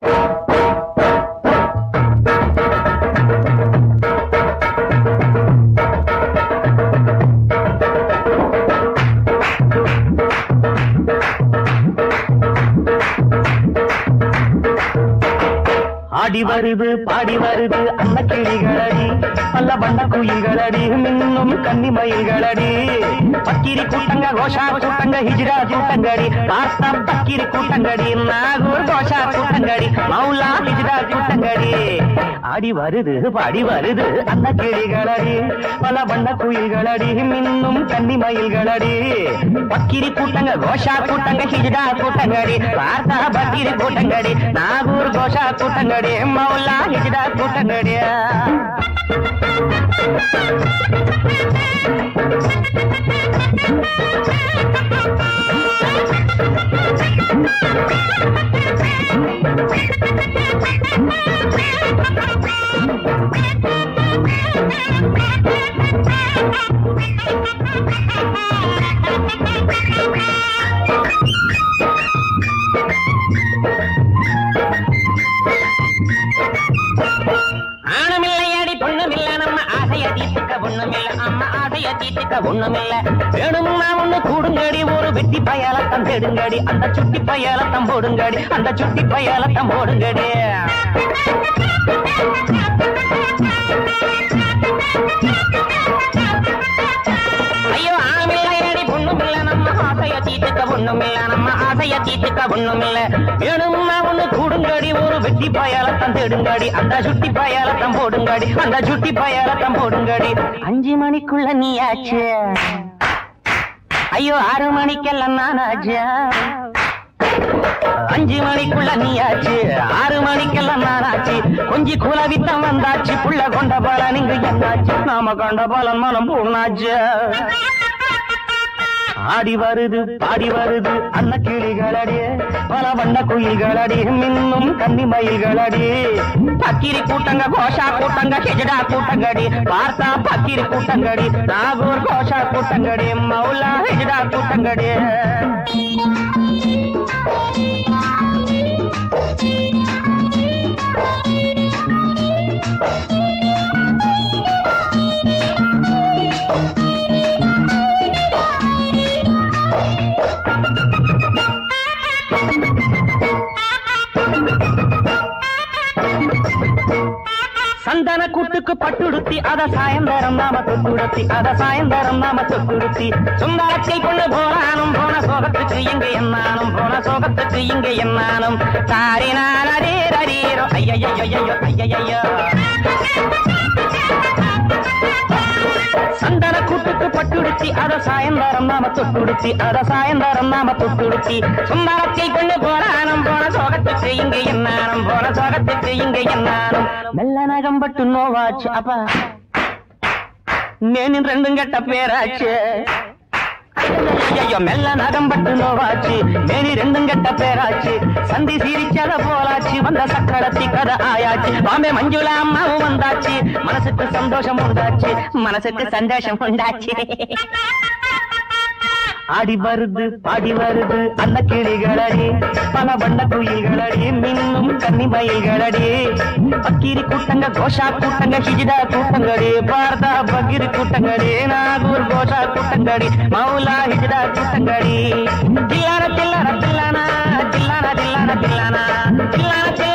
ஆடி வருது பாடி வருது அன்ன கிளிகளடி பல்ல வண்ண குயில்களடி மின்னும் கன்னி மயில்களடி பக்கிரி கூட்டங்க கோஷா கூட்டங்க ஹிஜ்ரா கூட்டங்கடி பார்த்தா பக்கிரி கூட்டங்கடி நாகூர் கோஷா கூட்டங்கடி மௌலா ஹிஜ்ரா கூட்டங்கடி ஆடி வருது பாடி வருது அன்ன கிளிகளடி பல வண்ண குயில்களடி மின்னும் கன்னி மயில்களடி பக்கிரி கூட்டங்க கோஷா கூட்டங்க ஹிஜ்ரா கூட்டங்கடி பார்த்தா பக்கிரி கூட்டங்கடி நாகூர் கோஷா கூட்டங்கடி மௌலா ஹிஜ்ரா கூட்டங்கடி ஆணுமில்லையடி பொண்ணுமில்ல நம்ம ஆசைய தீர்த்துக்க ஒண்ணுமில்ல அம்மா ஆசைய தீர்த்துக்க ஒண்ணுமில்ல வேணும்னா ஒண்ணு கூடுங்கடி ஒரு வெட்டி பயலத்தம் தேடுங்கடி அந்த சுட்டி பயலத்தம் போடுங்கடி அந்த சுட்டி பயலத்தம் போடுங்கடி ஐயோ ஆணுமில்லையடி பொண்ணுமில்ல நம்ம ஆசைய தீர்த்துக்க ஒண்ணுமில்ல நம்ம ஆசைய தீர்த்துக்க ஒண்ணுமில்ல வேணும்னா ஒண்ணு கூடுங்கடி ஒரு வெட்டி பயலத்தம் தேடுங்கடி அந்த சுட்டி பயலத்தம் போடுங்கடி அந்த சுட்டி பயலத்தம் போடுங்கடி அஞ்சு மணிக்குள்ள நீ ஆச்சு ஐயோ ஆறு மணிக்கெல்லாம் நான் ஆச்சு அஞ்சு மணிக்குள்ள நீ ஆச்சு ஆறு மணிக்கெல்லாம் நான் ஆச்சு கொஞ்சி குலவித்தம் வந்தாச்சு புள்ள கொண்ட பலன் இங்கு என்னாச்சு நாம கண்ட பலன் மனம் பூர்ணாச்சு ஆடி வருது பாடி வருது அன்ன கிளிகளடி பல வண்ண குயில்களடி மின்னும் கன்னி மயில்களடி பக்கிரி கூட்டங்க கோஷா கூட்டங்க ஹிஜடா கூட்டங்கடி பார்த்தா பக்கிரி கூட்டங்கடி நாகூர் கோஷா கூட்டங்கடி மௌலா ஹிஜடா கூட்டங்கடி சந்தன கூட்டுக்கு பட்டுடுத்தி அத சாயந்தரம் நாம தொட்டுடுத்தி அத சாயந்தரம் நாம தொட்டுடுத்தி சுந்தரத்தை கொண்டு போனானும் போன சோகத்துக்கு இங்க என்னானும் போன சோகத்துக்கு இங்க என்னானும் தாரினான் அரே ரரீரோ ஐயையோ ஐயையோ சந்தன கூட்டுக்கு பட்டுடுத்தி அத சாயந்தரம் நாம தொட்டுடுத்தி அத சாயந்தரம் நாம தொட்டுடுத்தி சுந்தரத்தை கொண்டு போனானும் போன சோகத்துக்கு இங்க என்னானும் போன சோகத்துக்கு இங்க என்னானும் மெல்ல நகம்பட்டு நோவாச்சு அப்பா நேனின் ரெண்டும் கெட்ட பேராச்சு ஐயோ மெல்ல நகம்பட்டு நோவாச்சு மேனி ரெண்டும் கெட்ட பேராச்சு சந்தி சிரிச்சத போலாச்சு வந்த சக்கரத்தி கதை ஆயாச்சு பாம்பே மஞ்சுளா அம்மாவும் வந்தாச்சு மனசுக்கு சந்தோஷம் உண்டாச்சு மனசுக்கு சந்தோஷம் உண்டாச்சு ஆடி வருது பாடி வருது அந்த கிளிகளடி பல வண்ண குயில்களடி மின்னும் கன்னி மயில்களடி பக்கீரி கூட்டங்க கோஷா கூட்டங்க ஹிஜிடா கூட்டங்கடி பாரதா பகிரி கூட்டங்கடி நாகூர் கோஷா கூட்டங்கடி மௌலா ஹிஜிடா கூட்டங்கடி தில்லான தில்லான தில்லானா தில்லான தில்லான தில்லானா தில்லான தில்லான